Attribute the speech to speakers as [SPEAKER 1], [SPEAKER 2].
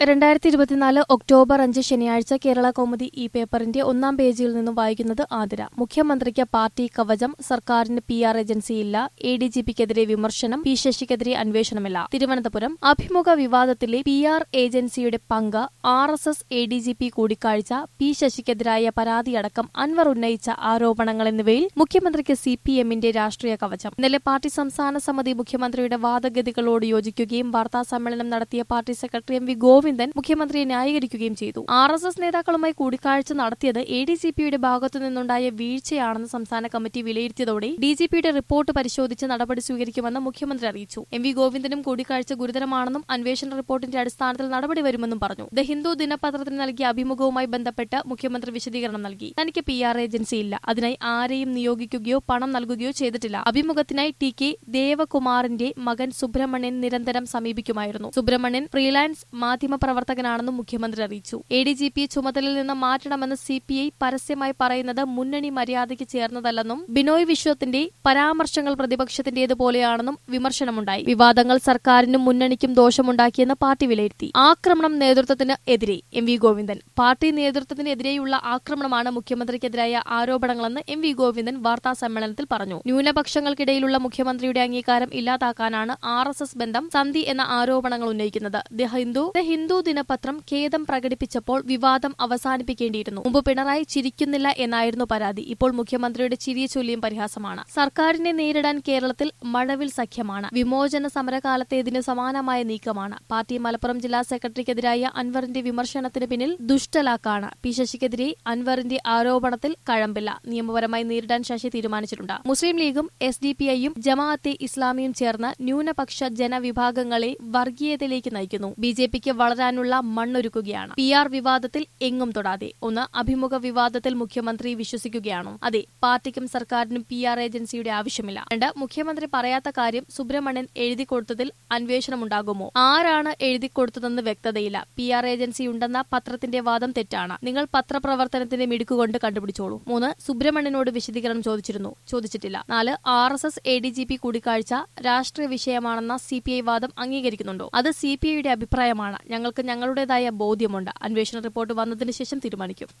[SPEAKER 1] രണ്ടായിരത്തി ഇരുപത്തിനാല് ഒക്ടോബർ അഞ്ച് ശനിയാഴ്ച കേരള കൗമുദി ഈ പേപ്പറിന്റെ ഒന്നാം പേജിൽ നിന്നും വായിക്കുന്നത് ആതിര മുഖ്യമന്ത്രിക്ക് പാർട്ടി കവചം സർക്കാരിന് പി ആർ ഏജൻസിയില്ല എ ഡി ജി പിക്കെതിരെ വിമർശനം പി ശശിക്കെതിരെ അന്വേഷണമില്ല തിരുവനന്തപുരം അഭിമുഖ വിവാദത്തിലെ പി ആർ ഏജൻസിയുടെ പങ്ക് R S S A D G P കൂടിക്കാഴ്ച പി ശശിക്കെതിരായ പരാതിയടക്കം അൻവർ ഉന്നയിച്ച ആരോപണങ്ങൾ എന്നിവയിൽ മുഖ്യമന്ത്രിക്ക് സി പി എമ്മിന്റെ രാഷ്ട്രീയ കവചം ഇന്നലെ പാർട്ടി സംസ്ഥാന സമിതി മുഖ്യമന്ത്രിയുടെ വാദഗതികളോട് യോജിക്കുകയും വാർത്താ സമ്മേളനം നടത്തിയ party secretary M V Govindan മുഖ്യമന്ത്രിയെ ന്യായീകരിക്കുകയും ചെയ്തു ആർ എസ് എസ് നേതാക്കളുമായി കൂടിക്കാഴ്ച നടത്തിയത് എ ഡി ജി പിയുടെ ഭാഗത്തു നിന്നുണ്ടായ വീഴ്ചയാണെന്ന് സംസ്ഥാന കമ്മിറ്റി വിലയിരുത്തിയതോടെ ഡി ജി പിയുടെ റിപ്പോർട്ട് പരിശോധിച്ച് നടപടി സ്വീകരിക്കുമെന്ന് മുഖ്യമന്ത്രി അറിയിച്ചു എം വി ഗോവിന്ദനും കൂടിക്കാഴ്ച ഗുരുതരമാണെന്നും അന്വേഷണ റിപ്പോർട്ടിന്റെ അടിസ്ഥാനത്തിൽ നടപടി വരുമെന്നും പറഞ്ഞു ദ ഹിന്ദു ദിനപത്രത്തിന് നൽകിയ അഭിമുഖവുമായി ബന്ധപ്പെട്ട് മുഖ്യമന്ത്രി വിശദീകരണം നൽകി തനിക്ക് പി ആർ ഏജൻസി ഇല്ല അതിനായി ആരെയും നിയോഗിക്കുകയോ പണം നൽകുകയോ ചെയ്തിട്ടില്ല അഭിമുഖത്തിനായി ടി കെ ദേവകുമാറിന്റെ മകൻ സുബ്രഹ്മണ്യൻ നിരന്തരം സമീപിക്കുമായിരുന്നു സുബ്രഹ്മണ്യൻ ഫ്രീലാൻസ് മാധ്യമപ്രവർത്തകനാണെന്നും മുഖ്യമന്ത്രി അറിയിച്ചു എ ഡി ജി പിയെ ചുമതലയിൽ നിന്ന് മാറ്റണമെന്ന് സി പി ഐ പരസ്യമായി പറയുന്നത് മുന്നണി മര്യാദയ്ക്ക് ചേർന്നതല്ലെന്നും ബിനോയ് വിശ്വത്തിന്റെ പരാമർശങ്ങൾ പ്രതിപക്ഷത്തിന്റേതുപോലെയാണെന്നും വിമർശനമുണ്ടായി വിവാദങ്ങൾ സർക്കാരിനും മുന്നണിക്കും ദോഷമുണ്ടാക്കിയെന്ന് പാർട്ടി വിലയിരുത്തി ആക്രമണം നേതൃത്വത്തിന് എതിരെ എം വി ഗോവിന്ദൻ പാർട്ടി നേതൃത്വത്തിനെതിരെയുള്ള ആക്രമണമാണ് മുഖ്യമന്ത്രിക്കെതിരായ ആരോപണങ്ങളെന്ന് എം വി ഗോവിന്ദൻ വാർത്താ സമ്മേളനത്തിൽ പറഞ്ഞു ന്യൂനപക്ഷങ്ങൾക്കിടയിലുള്ള മുഖ്യമന്ത്രിയുടെ അംഗീകാരം ഇല്ലാതാക്കാനാണ് ആർ എസ് എസ് ബന്ധം സന്ധി എന്ന ആരോപണങ്ങൾ ഉന്നയിക്കുന്നത് ദ ഹിന്ദു ദ ഹിന്ദു ദിനപത്രം ഖേദം പ്രകടിപ്പിച്ചപ്പോൾ വിവാദം അവസാനിപ്പിക്കേണ്ടിയിരുന്നു മുമ്പ് പിണറായി ചിരിക്കുന്നില്ല എന്നായിരുന്നു പരാതി ഇപ്പോൾ മുഖ്യമന്ത്രിയുടെ ചിരിയെ ചൊല്ലിയും പരിഹാസമാണ് സർക്കാരിനെ നേരിടാൻ കേരളത്തിൽ മഴവിൽ സഖ്യമാണ് വിമോചന സമരകാലത്തേതിന് സമാനമായ നീക്കമാണ് പാർട്ടി മലപ്പുറം ജില്ലാ സെക്രട്ടറിക്കെതിരായ അൻവറിന്റെ വിമർശനത്തിന് പിന്നിൽ ദുഷ്ടലാക്കാണ് പി ശശിക്കെതിരെ അൻവറിന്റെ ആരോപണത്തിൽ കഴമ്പില്ല നിയമപരമായി നേരിടാൻ ശശി തീരുമാനിച്ചിട്ടുണ്ട് മുസ്ലിം ലീഗും എസ് ഡി പി ഐയും ജമാഅത്തെ ഇസ്ലാമിയും ചേർന്ന് ന്യൂനപക്ഷ ജനവിഭാഗങ്ങളെ വർഗീയതയിലേക്ക് നയിക്കുന്നു ബി ജെ പിക്ക് വളരാനുള്ള മണ്ണൊരുക്കുകയാണ് പി ആർ വിവാദത്തിൽ എങ്ങും തൊടാതെ ഒന്ന് അഭിമുഖ വിവാദത്തിൽ മുഖ്യമന്ത്രി വിശ്വസിക്കുകയാണോ അതെ പാർട്ടിക്കും സർക്കാരിനും പി ആർ ഏജൻസിയുടെ ആവശ്യമില്ല രണ്ട് മുഖ്യമന്ത്രി പറയാത്ത കാര്യം സുബ്രഹ്മണ്യൻ എഴുതി കൊടുത്തതിൽ അന്വേഷണമുണ്ടാകുമോ ആരാണ് എഴുതി കൊടുത്തതെന്ന് വ്യക്തതയില്ല പി ആർ ഏജൻസി ഉണ്ടെന്ന പത്രത്തിന്റെ വാദം തെറ്റാണ് നിങ്ങൾ പത്രപ്രവർത്തനത്തിന്റെ മിടുക്കുകൊണ്ട് കണ്ടുപിടിച്ചോളൂ മൂന്ന് സുബ്രഹ്മണ്യനോട് വിശദീകരണം ചോദിച്ചിരുന്നു ചോദിച്ചിട്ടില്ല നാല് R S S A D G P കൂടിക്കാഴ്ച രാഷ്ട്രീയ വിഷയമാണെന്ന സി പി ഐ വാദം അംഗീകരിക്കുന്നുണ്ടോ അത് സി പി ഐയുടെ അഭിപ്രായമാണ് ഞങ്ങൾക്ക് ഞങ്ങളുടേതായ ബോധ്യമുണ്ട് അന്വേഷണ റിപ്പോർട്ട് വന്നതിന് ശേഷം തീരുമാനിക്കും